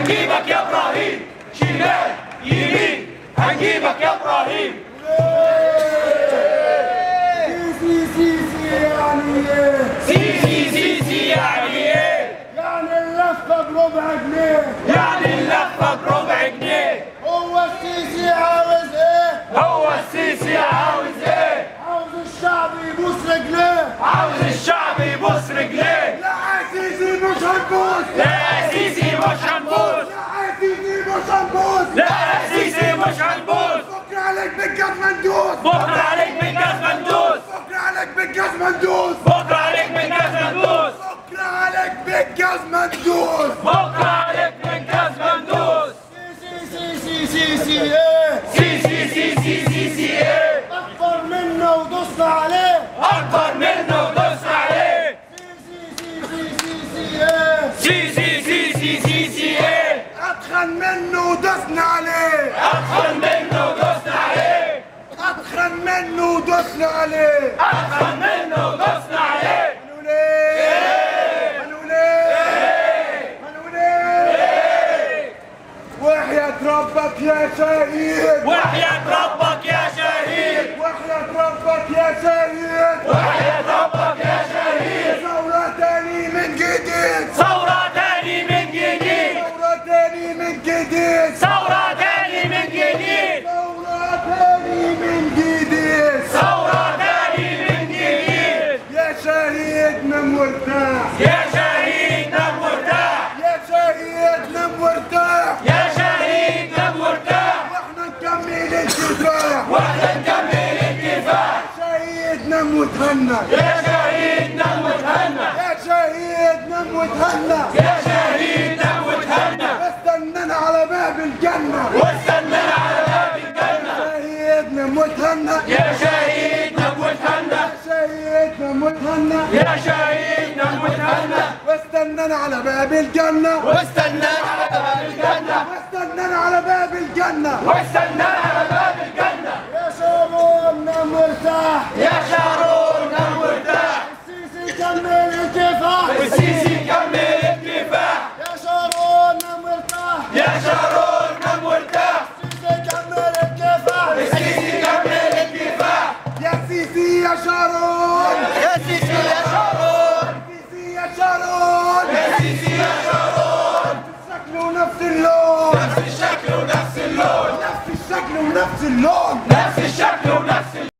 هنجيبك يا ابراهيم شمال يمين هنجيبك يا ابراهيم سي سي سي يعني ايه؟ سي سي سي سي يعني ايه يعني اللفة بربع جنيه يعني اللفه بربع جنيه هو السيسي عاوز ايه؟ هو السيسي عاوز ايه عاوز الشعب يبوس رجليه عاوز الشعب يبوس رجليه لا سيسي مش هنبوس لا يا سيسي مش هنبوس لا سيسي مش هنبوس لا يا سيسي مش هنبوس بكرة عليك بالجزمة ندوس بكره عليك بالجزمه ندوس بكرة عليك بالجزمة ندوس بكره عليك بالجزمه ندوس بكرة عليك بالجزمة ندوس بكره عليك بالجزمه ندوس سي سي سي سي سي ايه سي سي سي سي سي سي ايه اكبر منه ودوسنا عليه اكبر منه ودوس عليه سي سي سي سي سي ايه سي سي سي سي سي سي ايه اتخن منه ودوسنا عليه ادخل منه ودوسنا عليه اتخن منه ودوسنا عليه ادخل منه ودوسنا عليه قالوا ليه قالوا ليه قالوا ليه وحياة ربك يا شهيد وحياة ربك يا شهيد وحياة ربك يا شهيد وحياة ربك يا شهيد ثورة تاني من جديد ثورة تاني من جديد ثورة تاني من جديد ثورة تاني من جديد ثورة تاني من جديد ثورة تاني من جديد يا شهيد نم وارتاح يا شهيد نم مرتاح يا شهيد نم وارتاح يا شهيد نم مرتاح واحنا نكمل الكفاح واحنا نكمل الكفاح شهيد نم وتهنى يا شهيد نم وتهنى يا شهيد نم وتهنى يا شهيد نم وتهنى استنانا على باب الجنة واستنانا على باب الجنة شهيد نم وتهنى يا شهيد نم وتهنى شهيد نم وتهنى يا شهيد نم وتهنى واستنانا على باب الجنة واستنانا على باب الجنة واستنانا على باب الجنة واستنانا على باب الجنة يا شارون نم وارتاح يا شارون نم مرتاح السيسي كمل الكفاح والسيسي كمل الكفاح يا شارون نم وارتاح يا شارون نم مرتاح السيسي كمل الكفاح السيسي كمل الكفاح يا سيسي يا شارون يا سيسي يا شارون سيسي يا شارون يا سيسي يا شارون شكله نفس اللون نفس الشكل ونفس اللون نفس الشكل ونفس اللون نفس الشكل ونفس